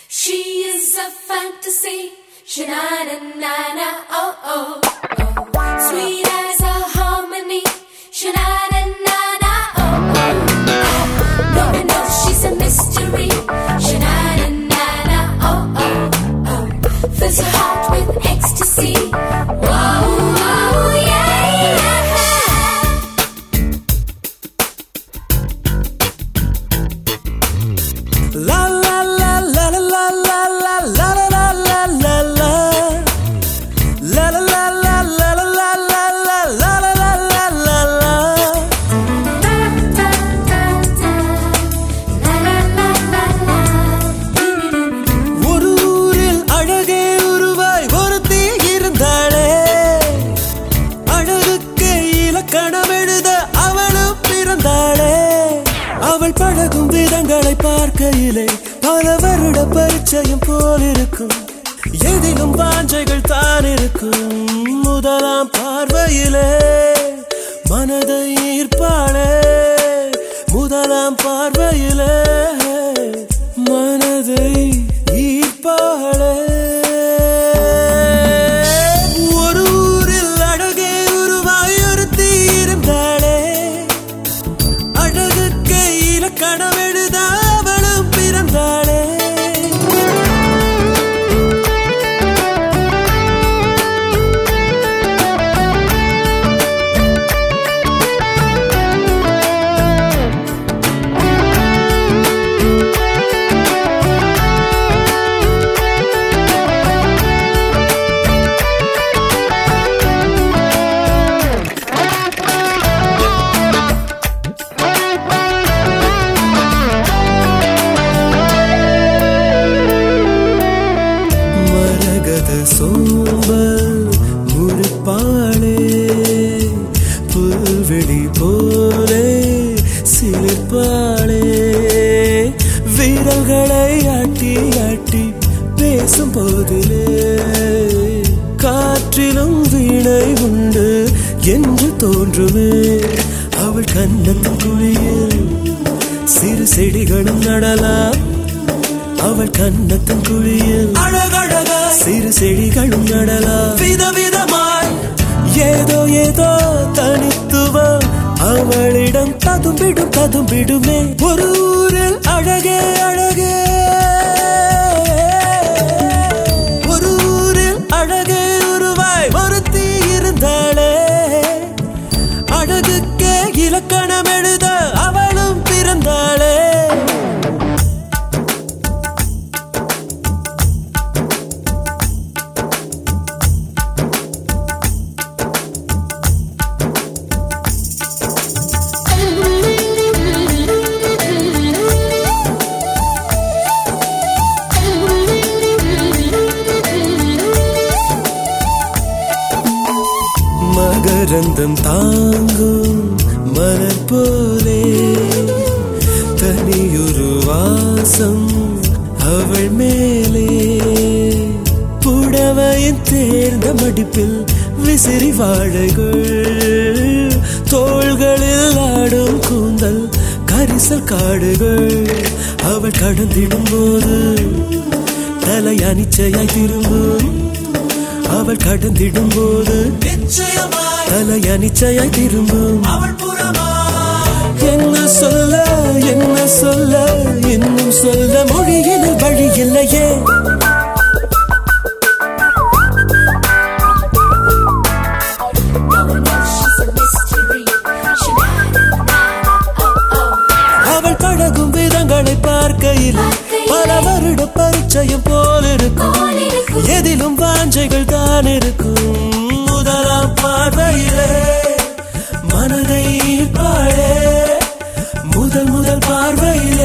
She is a fantasy. Shanana, oh, oh, oh. Sweet as a harmony. Shanana, oh, oh. No one knows she's a mystery. Shanana, oh, oh, oh. Fills your heart with ecstasy. Whoa, whoa, yeah, yeah. La la la la la la la la la la la la la La la la la la la la la la la la la la la ஒரு ஊரில் அழகே உருவாய் ஒருத்தி இருந்தாளே அழகுக்கு இலக்கணம் எழுத அவளும் பிறந்தாளே அவள் பழகும் விதங்களை பார்க்கையிலே பல வருட பரிச்சயம் போல் இருக்கும் எதிலும் வாஞ்சைகள் தான் இருக்கும் முதலாம் பார்வையிலே மனதை ஈர்ப்பாளே முதலாம் பார்வையிலே மனதை ஈர்ப்பாளே ஒரு ஊரில் அழகே உருவாய் ஒருத்தி இருந்தாளே அழகுக்கு இலக்கணம் எழுத அவளும் பிறந்தாளே மரகத சோம்பல் முறிப்பாளே புல்வெளி போலே சிலிர்ப்பாளே வீரல்களை ஆட்டி ஆட்டி பேசும் போதிலே காற்றிலும் வீணை உண்டு என்று தோன்றுமே அவள் கண்ணத்தின் குழியில் சிறு செடிகளும் நடலாம் அவள் கண்ணத்தின் குழியில் அழகழகா சிறு செடிகளும் நடலாம் விதவிதமாய் ஏதோ ஏதோ தனித்துவம் அவளிடம் ததும்பிடும் ததும்பிடுமே ஒரு ஊரில் அழகே அழகே ஒரு ஊரில் அழகே உருவாய் ஒருத்தி இருந்தாளே அழகுக்கே இலக்கணம் எழுத அவளும் பிறந்தாளே மகரந்தம் தாங்கும் மலர் போலே தனியொரு வாசம் அவள் மேலே புடவையின் தேர்ந்த மடிப்பில் விசிறி வாழைகள் தோள்களில் ஆடும் கூந்தல் கரிசல் காடுகள் அவள் கடந்திடும் போது தலை அனிச்சையாய் திரும்பும் அவள் கடந்திடும் போது தலை அனிச்சையாய் திரும்பும் என்ன சொல்ல என்ன சொல்ல இன்னும் சொல்ல மொழியில் வழி இல்லையே No one knows she's a mystery. Shanana, oh, oh. அவள் பழகும் விதங்களை பார்க்கையில் பல வருட பரிச்சயம் போல் இருக்கும் போல் இருக்கும். எதிலும் வாஞ்சைகள் தான் இருக்கும் முதலாம் பார்வையிலே மனதை ஈர்ப்பாளே முதல் முதல் பார்வையிலே